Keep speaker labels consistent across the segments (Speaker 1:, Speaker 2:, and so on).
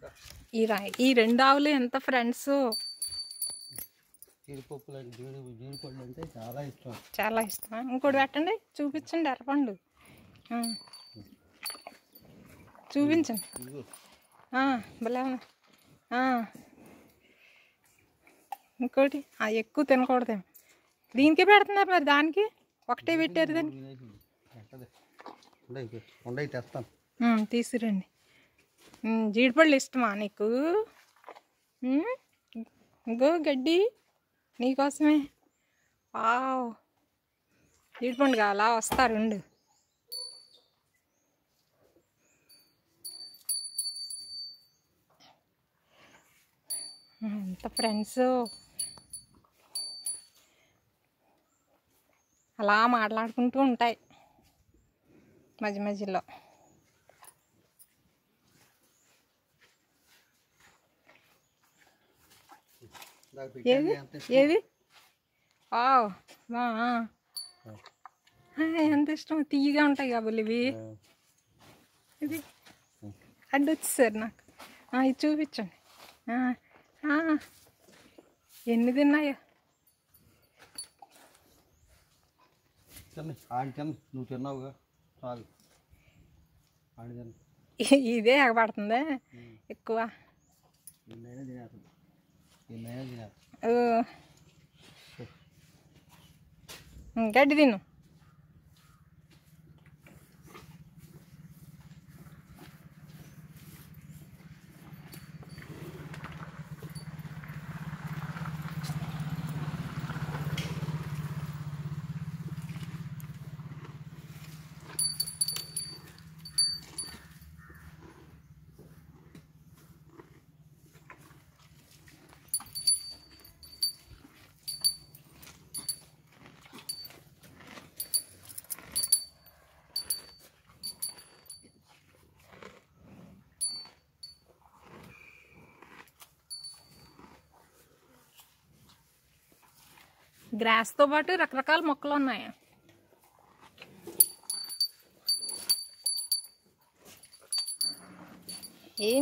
Speaker 1: ఈ రా- ఈ రెండు ఆవులు ఎంత ఫ్రెండ్స్
Speaker 2: జీడిపప్పులు అంటే జీడి జీడిపళ్ళు అంటే చాలా ఇష్టం
Speaker 1: చాలా ఇష్టం ఇంకోటి పెట్టండి చూపించండి ఎర్రపండు ఆ. చూపించండి
Speaker 2: ఇదిగో
Speaker 1: ఆ, భలే ఉంది ఆ. ఇంకోటి ఆ, ఎక్కువ తినకూడదేమో దీనికే పెడుతున్నారు మరి దానికి ఒకటే పెట్టారు దాన్ని
Speaker 2: వినేసింది ఎక్కడే ఉండయి ఉండయి తెస్తాను
Speaker 1: ఉమ్, తీసుకురండి ఉమ్, జీడిపళ్ళు ఇష్టమా నీకు ఉమ్, ఇంకో గడ్డి నీకోసమే వావ్ జీడిపండు కావాలా వస్తారు ఉండు ఉమ్, ఎంత ఫ్రెండ్స్ అలా మాట్లాడుకుంటూ ఉంటాయి మధ్య మధ్యలో
Speaker 2: నాకు
Speaker 1: ఏది
Speaker 2: పెట్టాను ఎంత ఇష్టం
Speaker 1: ఏది వావ్ వా ఆ. ఆ, ఎంత ఇష్టం తీయగా ఉంటాయి కాబోలు ఇవి ఇది అడ్డొచ్చేసారు నాకు ఆ, ఇది చూపించండి ఆ, ఆ. ఎన్ని తిన్నాయో
Speaker 2: తిన్న ఆడి తిన్న నువ్వు తిన్నావుగా చాలు ఆడి తిన్న
Speaker 1: ఇ- ఇదే ఎగబడుతుందా ఎక్కువ
Speaker 2: ఎన్నైనా తినేస్తుంది ఎన్నైనా తినేస్తుంది
Speaker 1: ఓ. ఉమ్, గడ్డి తిను గ్రాస్తో పాటు రకరకాల మొక్కలు ఉన్నాయి ఏం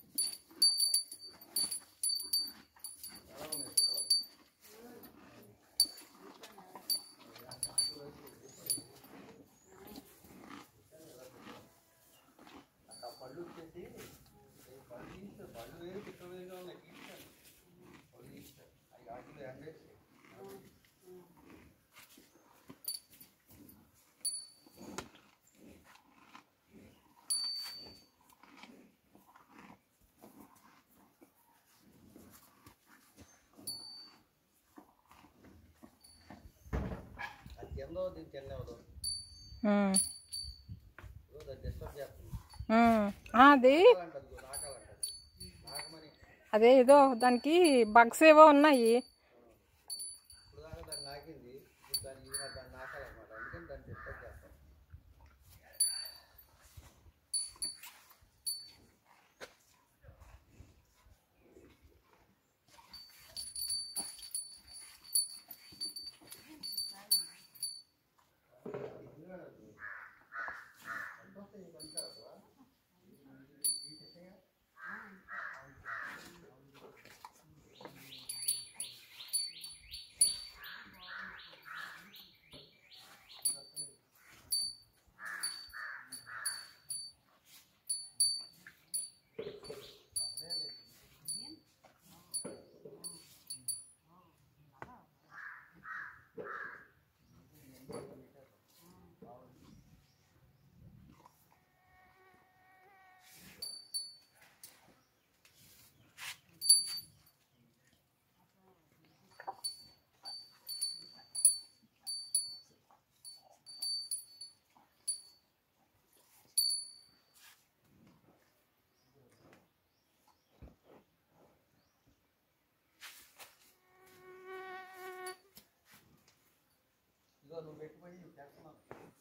Speaker 2: అది తిందో దీన్ని తినేవదు
Speaker 1: ఉమ్,
Speaker 2: అది డిస్టర్బ్ చేస్తుంది
Speaker 1: ఉమ్. ఆ, అది
Speaker 2: అంటది నాకాలంటది నాకమని
Speaker 1: అదే ఏదో దానికి బగ్స్ ఏవో ఉన్నాయి
Speaker 2: ఇప్పుడు దాకా దాన్ని నాకింది ఇప్పుడు దాన్ని ఇది నాకు దాన్ని నాకాలన్నమాట అందుకని దాన్ని డిస్టర్బ్ చేస్తాం ఇదిగో నువ్వు పెట్టుబడి నువ్వు చేస్తున్నావు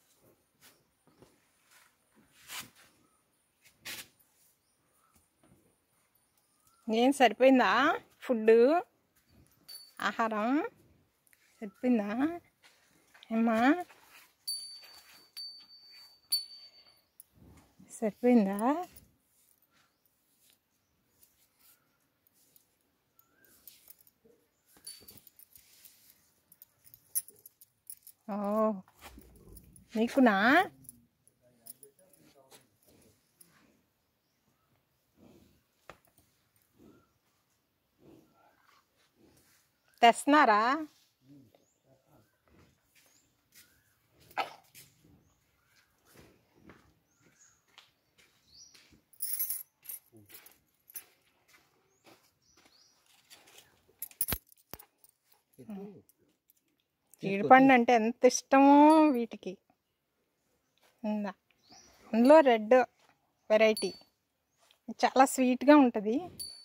Speaker 1: ఏం సరిపోయిందా ఫుడ్ ఆహారం సరిపోయిందా ఏమ్మా సరిపోయిందా ఓ నీకునా తెస్తున్నారా జీడిపండు అంటే ఎంత ఇష్టమో వీటికి ఉందా అందులో రెడ్ వెరైటీ చాలా స్వీట్గా ఉంటుంది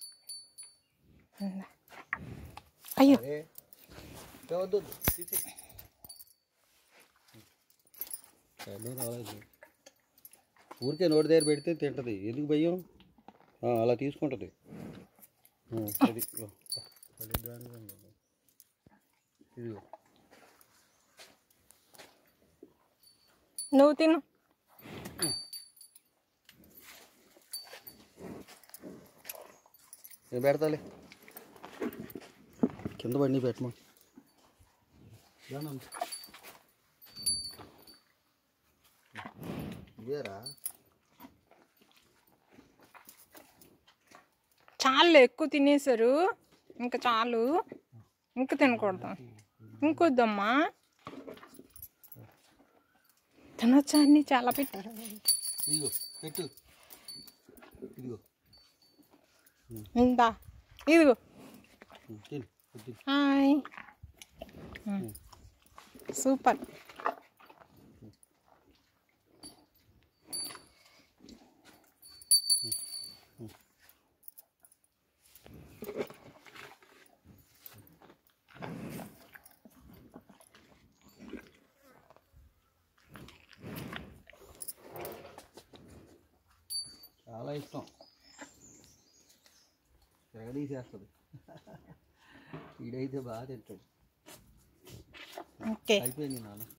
Speaker 1: ఉందా అయ్యో
Speaker 2: అరే వద్దు తీసి అర్థం రాలేదు ఊరికే నోటి దగ్గర పెడితే తింటది ఎందుకు భయం ఆ, అలా తీసుకుంటుంది ఆ, అది ఇదిగో. అది దానిలో ఉంది. ఇదిగో
Speaker 1: నువ్వు తిను
Speaker 2: నేను పెడతాలే కింద బండి పెట్టమా ఇదేరా
Speaker 1: చాలు ఎక్కువ తినేశారు ఇంకా చాలు ఇంకా తినకూడదు ఇంకొద్దమ్మా తినొచ్చా అన్ని చాలా పెట్టారు
Speaker 2: ఇదిగో పెట్టు ఇదిగో
Speaker 1: ఇందా ఇదిగో
Speaker 2: ఉం, తిను తిను
Speaker 1: హాయ్ సూపర్
Speaker 2: చాలా ఇష్టం ఎగదీసేస్తుంది ఈడైతే బాగా తింటాడు
Speaker 1: ఓకే
Speaker 2: అయిపోయింది నాన్న